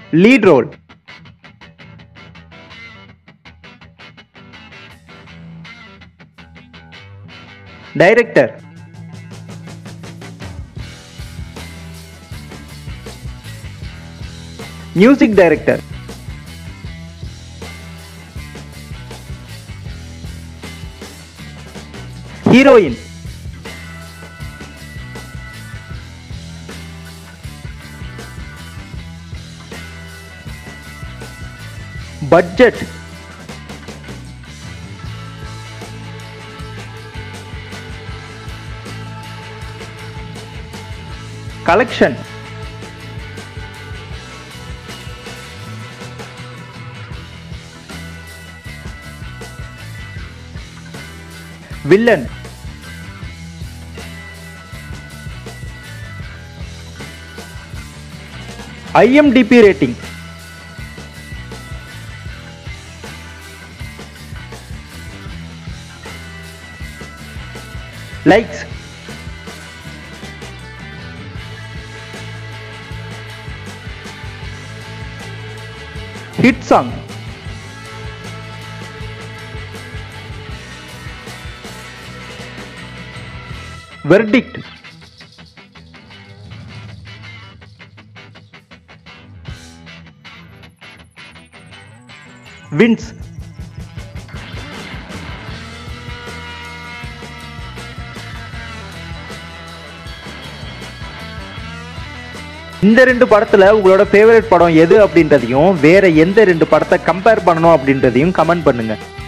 lead role director music director heroine budget collection villain IMDb rating likes hit song verdict wins இந்த ரெண்டு படத்துல உங்களோட favourite படம் எது அப்படின்றதையும் வேற எந்த ரெண்டு படத்தை கம்பேர் பண்ணணும் அப்படின்றதையும் கமெண்ட் பண்ணுங்க